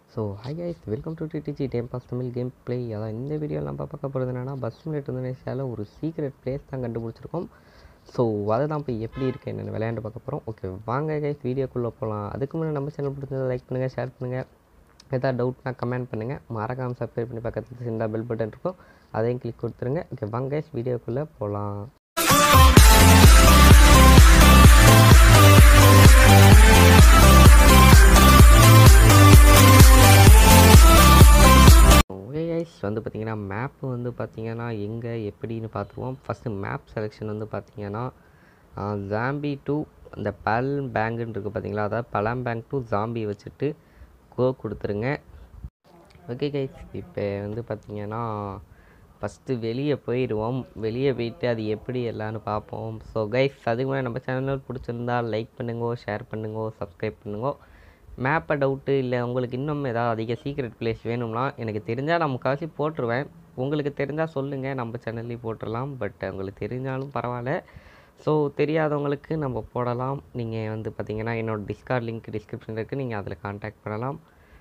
so hi guys welcome to டிடிஜி time pass Tamil game play அதான் இந்த வீடியோவில் நம்ம பார்க்க போகிறது என்னென்னா பஸ் சிமுலேட்டர் இந்தோனேஷியாவில் ஒரு சீக்ரெட் பிளேஸ் தான் கண்டுபிடிச்சிருக்கோம் ஸோ அதை தான் போய் எப்படி இருக்குது என்னென்னு விளையாண்டு பார்க்க போகிறோம் ஓகே வாங்க கைஸ் வீடியோக்குள்ளே போகலாம் அதுக்கு முன்னாடி நம்ம சேனல் பிடிச்சதை லைக் பண்ணுங்கள் ஷேர் பண்ணுங்கள் எதாவது டவுட்னா கமெண்ட் பண்ணுங்கள் மறக்காமல் சப்ஸ்கிரைப் பண்ணி பக்கத்தில் சின்ன பெல் பட்டன் இருக்கும் அதையும் கிளிக் கொடுத்துருங்க ஓகே வாங்க கைஸ் வீடியோக்குள்ளே போகலாம் ஓகே கைஸ் வந்து பார்த்திங்கன்னா மேப் வந்து பார்த்திங்கன்னா எங்கே எப்படின்னு பார்த்துருவோம் ஃபஸ்ட்டு மேப் செலெக்ஷன் வந்து பார்த்திங்கன்னா ஜாம்பி டு இந்த பல் பேங்குன்னு இருக்குது பார்த்தீங்களா அதாவது பலம் பேங்க் டு ஜாம்பி வச்சுட்டு கோ கொடுத்துருங்க ஓகே கைஸ் இப்போ வந்து பார்த்திங்கன்னா ஃபஸ்ட்டு வெளியே போயிடுவோம் வெளியே போயிட்டு அது எப்படி எல்லாம்னு பார்ப்போம் ஸோ கைஸ் அதுக்கு முன்னாடி நம்ம சேனல் பிடிச்சிருந்தா லைக் பண்ணுங்க ஷேர் பண்ணுங்க சப்ஸ்கிரைப் பண்ணுங்க மேப்பை டவுட்டு இல்லை உங்களுக்கு இன்னும் ஏதாவது அதிக சீக்ரெட் பிளேஸ் வேணும்னா எனக்கு தெரிஞ்சால் நான் முக்கால்வாசி போட்டுருவேன் உங்களுக்கு தெரிஞ்சால் சொல்லுங்கள் நம்ம சேனல்லையும் போட்டுடலாம் பட் உங்களுக்கு தெரிஞ்சாலும் பரவாயில்ல ஸோ தெரியாதவங்களுக்கு நம்ம போடலாம் நீங்கள் வந்து பார்த்தீங்கன்னா என்னோடய டிஸ்கார்ட் லிங்க் டிஸ்கிரிப்ஷன் இருக்குது நீங்கள் அதில் காண்டாக்ட் பண்ணலாம்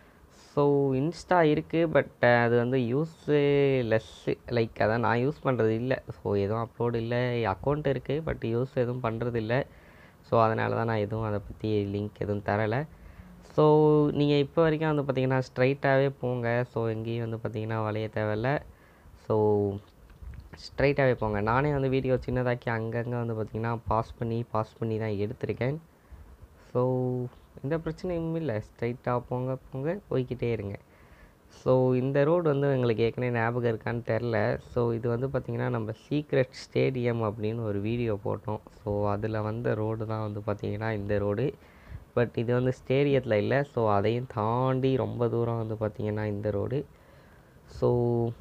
ஸோ இன்ஸ்டா இருக்குது பட் அது வந்து யூஸு லெஸ்ஸு லைக் அதான் நான் யூஸ் பண்ணுறது இல்லை ஸோ எதுவும் அப்லோடு இல்லை அக்கௌண்ட் இருக்குது பட் யூஸ் எதுவும் பண்ணுறது இல்லை ஸோ அதனால தான் நான் எதுவும் அதை பற்றி லிங்க் எதுவும் தரலை ஸோ நீங்கள் இப்போ வரைக்கும் வந்து பார்த்தீங்கன்னா ஸ்ட்ரைட்டாகவே போங்க ஸோ எங்கேயும் வந்து பார்த்தீங்கன்னா வளைய தேவையில்ல ஸோ ஸ்ட்ரைட்டாகவே போங்க நானே வந்து வீடியோ சின்னதாக்கி அங்கங்கே வந்து பார்த்திங்கன்னா பாஸ் பண்ணி பாஸ் பண்ணி தான் எடுத்திருக்கேன் ஸோ எந்த பிரச்சனையும் இல்லை ஸ்ட்ரைட்டாக போங்க போங்க போய்கிட்டே இருங்க ஸோ இந்த ரோடு வந்து எங்களுக்கு ஏற்கனவே ஞாபகம் இருக்கான்னு தெரில ஸோ இது வந்து பார்த்திங்கன்னா நம்ம சீக்ரெட் ஸ்டேடியம் அப்படின்னு ஒரு வீடியோ போட்டோம் ஸோ அதில் வந்த ரோடு தான் வந்து பார்த்திங்கன்னா இந்த ரோடு பட் இது வந்து ஸ்டேடியத்தில் இல்லை ஸோ அதையும் தாண்டி ரொம்ப தூரம் வந்து பார்த்திங்கன்னா இந்த ரோடு ஸோ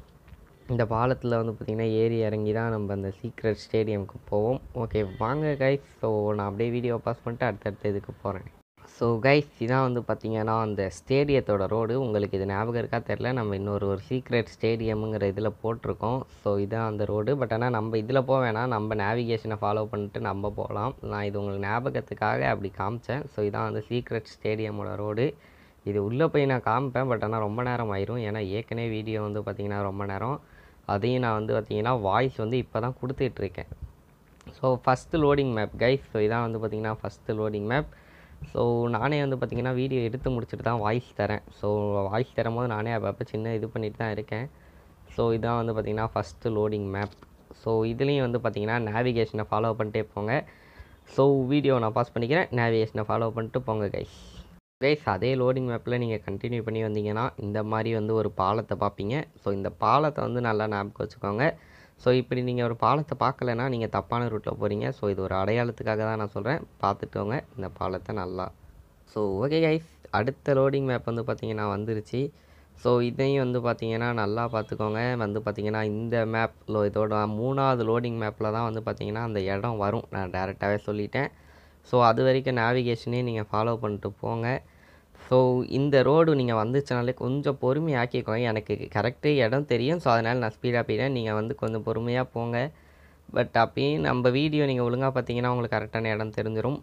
இந்த பாலத்தில் வந்து பார்த்திங்கன்னா ஏறி இறங்கி தான் நம்ம அந்த சீக்ரெட் ஸ்டேடியமுக்கு போவோம் ஓகே வாங்க கைஸ் ஸோ நான் அப்படியே வீடியோ பாஸ் பண்ணிட்டு அடுத்தடுத்த இதுக்கு போகிறேன் ஸோ கைஸ் இதான் வந்து பார்த்திங்கன்னா அந்த ஸ்டேடியத்தோட ரோடு உங்களுக்கு இது ஞாபகம் இருக்கா தெரில நம்ம இன்னொரு ஒரு சீக்ரெட் ஸ்டேடியமுங்கிற இதில் போட்டிருக்கோம் ஸோ இதான் அந்த ரோடு பட் ஆனால் நம்ம இதில் போக வேணாம் நம்ம நேவிகேஷனை ஃபாலோ பண்ணிட்டு நம்ம போகலாம் நான் இது உங்களுக்கு ஞாபகத்துக்காக அப்படி காமிச்சேன் ஸோ இதான் அந்த சீக்ரெட் ஸ்டேடியமோட ரோடு இது உள்ளே போய் நான் காமிப்பேன் பட் ஆனால் ரொம்ப நேரம் ஆயிரும் ஏன்னா ஏற்கனவே வீடியோ வந்து பார்த்திங்கன்னா ரொம்ப நேரம் அதையும் நான் வந்து பார்த்திங்கன்னா வாய்ஸ் வந்து இப்போ தான் கொடுத்துட்ருக்கேன் so first loading map guys so இதான் வந்து பார்த்திங்கன்னா ஃபஸ்ட்டு லோடிங் மேப் ஸோ நானே வந்து பார்த்திங்கன்னா வீடியோ எடுத்து முடிச்சுட்டு தான் வாய்ஸ் தரேன் ஸோ வாய்ஸ் தரும் போது நானே அப்பப்போ சின்ன இது பண்ணிட்டு தான் இருக்கேன் ஸோ இதான் வந்து பார்த்திங்கன்னா ஃபஸ்ட்டு லோடிங் மேப் ஸோ இதுலேயும் வந்து பார்த்திங்கன்னா நேவிகேஷனை ஃபாலோ பண்ணிட்டே போங்க ஸோ வீடியோ நான் பாஸ் பண்ணிக்கிறேன் நேவிகேஷனை ஃபாலோ பண்ணிட்டு போங்க கைஸ் கைஸ் அதே லோடிங் மேப்பில் நீங்கள் கண்டினியூ பண்ணி வந்தீங்கன்னா இந்த மாதிரி வந்து ஒரு பாலத்தை பார்ப்பீங்க ஸோ இந்த பாலத்தை வந்து நல்லா ஞாபகம் வச்சுக்கோங்க ஸோ இப்படி நீங்கள் ஒரு பாலத்தை பார்க்கலன்னா நீங்கள் தப்பான ரூட்டில் போகிறீங்க ஸோ இது ஒரு அடையாளத்துக்காக தான் நான் சொல்கிறேன் பார்த்துட்டோங்க இந்த பாலத்தை நல்லா ஸோ ஓகே கைஸ் அடுத்த லோடிங் மேப் வந்து பார்த்திங்கன்னா வந்துருச்சு ஸோ இதையும் வந்து பார்த்திங்கன்னா நல்லா பார்த்துக்கோங்க வந்து பார்த்திங்கன்னா இந்த மேப்பில் இதோட மூணாவது லோடிங் மேப்பில் தான் வந்து பார்த்திங்கன்னா அந்த இடம் வரும் நான் டேரெக்டாகவே சொல்லிட்டேன் ஸோ அது வரைக்கும் நேவிகேஷனே நீங்கள் ஃபாலோ பண்ணிட்டு போங்க ஸோ இந்த ரோடு நீங்கள் வந்துச்சுனாலே கொஞ்சம் பொறுமையாக்கிக்கோங்க எனக்கு கரெக்டு இடம் தெரியும் ஸோ அதனால் நான் ஸ்பீடாக போயிட்டேன் நீங்கள் வந்து கொஞ்சம் பொறுமையாக போங்க பட் அப்பயும் நம்ம வீடியோ நீங்கள் ஒழுங்காக பார்த்தீங்கன்னா உங்களுக்கு கரெக்டான இடம் தெரிஞ்சிடும்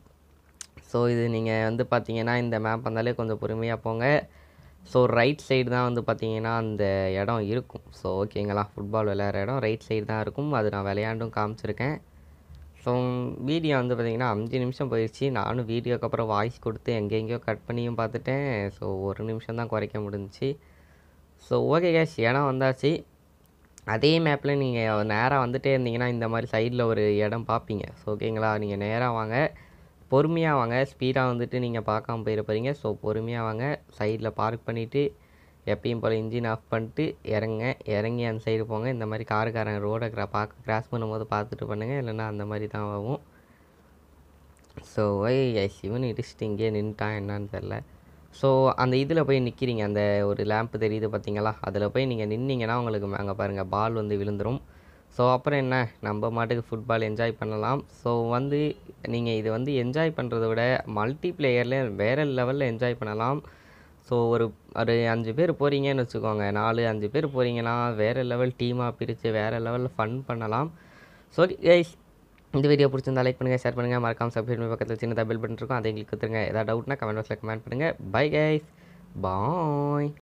ஸோ இது நீங்கள் வந்து பார்த்தீங்கன்னா இந்த மேப் வந்தாலே கொஞ்சம் பொறுமையாக போங்க ஸோ ரைட் சைடு தான் வந்து பார்த்தீங்கன்னா அந்த இடம் இருக்கும் ஸோ ஓகேங்களா ஃபுட்பால் விளையாடுற இடம் ரைட் சைடு தான் இருக்கும் அது நான் விளையாண்டும் காமிச்சிருக்கேன் ஸோ வீடியோ வந்து பார்த்திங்கன்னா அஞ்சு நிமிஷம் போயிடுச்சு நானும் வீடியோக்கு அப்புறம் வாய்ஸ் கொடுத்து எங்கெங்கேயோ கட் பண்ணியும் பார்த்துட்டேன் ஸோ ஒரு நிமிஷம் தான் குறைக்க முடிஞ்சிச்சு ஸோ ஓகே கேஷ் இடம் வந்தாச்சு அதே மேப்பில் நீங்கள் நேராக வந்துட்டே இருந்தீங்கன்னா இந்த மாதிரி சைடில் ஒரு இடம் பார்ப்பீங்க ஸோ ஓகேங்களா நீங்கள் நேராக வாங்க பொறுமையாக வாங்க ஸ்பீடாக வந்துட்டு நீங்கள் பார்க்காம போயிட போகிறீங்க ஸோ பொறுமையாக வாங்க சைடில் பார்க் பண்ணிவிட்டு எப்பயும் போல் இன்ஜின் ஆஃப் பண்ணிட்டு இறங்க இறங்கி அந்த சைடு போங்க இந்த மாதிரி காருக்காரன் ரோடை கிரா பார்க்க கிராஸ் பண்ணும்போது பார்த்துட்டு பண்ணுங்கள் இல்லைன்னா அந்த மாதிரி தான் ஆகும் ஸோ ஐ சிவன் இடிச்சிட்டு இங்கேயே நின்ட்டான் என்னன்னு தெரில ஸோ அந்த இதில் போய் நிற்கிறீங்க அந்த ஒரு லேம்ப்பு தெரியுது பார்த்தீங்களா அதில் போய் நீங்கள் நின்னீங்கன்னா உங்களுக்கு அங்கே பாருங்கள் பால் வந்து விழுந்துடும் ஸோ அப்புறம் என்ன நம்ம மாட்டுக்கு ஃபுட்பால் என்ஜாய் பண்ணலாம் ஸோ வந்து நீங்கள் இது வந்து என்ஜாய் பண்ணுறத விட மல்டி பிளேயரில் வேறு லெவலில் என்ஜாய் பண்ணலாம் ஸோ ஒரு ஒரு அஞ்சு பேர் போகிறீங்கன்னு வச்சுக்கோங்க நாலு அஞ்சு பேர் போகிறீங்கன்னா வேறு லெவல் டீமாக பிரித்து வேறு லெவலில் ஃபன் பண்ணலாம் ஸோ கைஸ் இந்த வீடியோ பிடிச்சிருந்தா லைக் பண்ணுங்கள் ஷேர் பண்ணுங்கள் மறக்காம சப்ஸ்கிரைப் பண்ணி பக்கத்தில் சின்னதாக பெல் பட்டன் இருக்கும் அதை கிளிக் கொடுத்துருங்க ஏதாவது டவுட்னா கமெண்ட் பாக்ஸில் கமெண்ட் பண்ணுங்கள் பை கைஸ் பாய்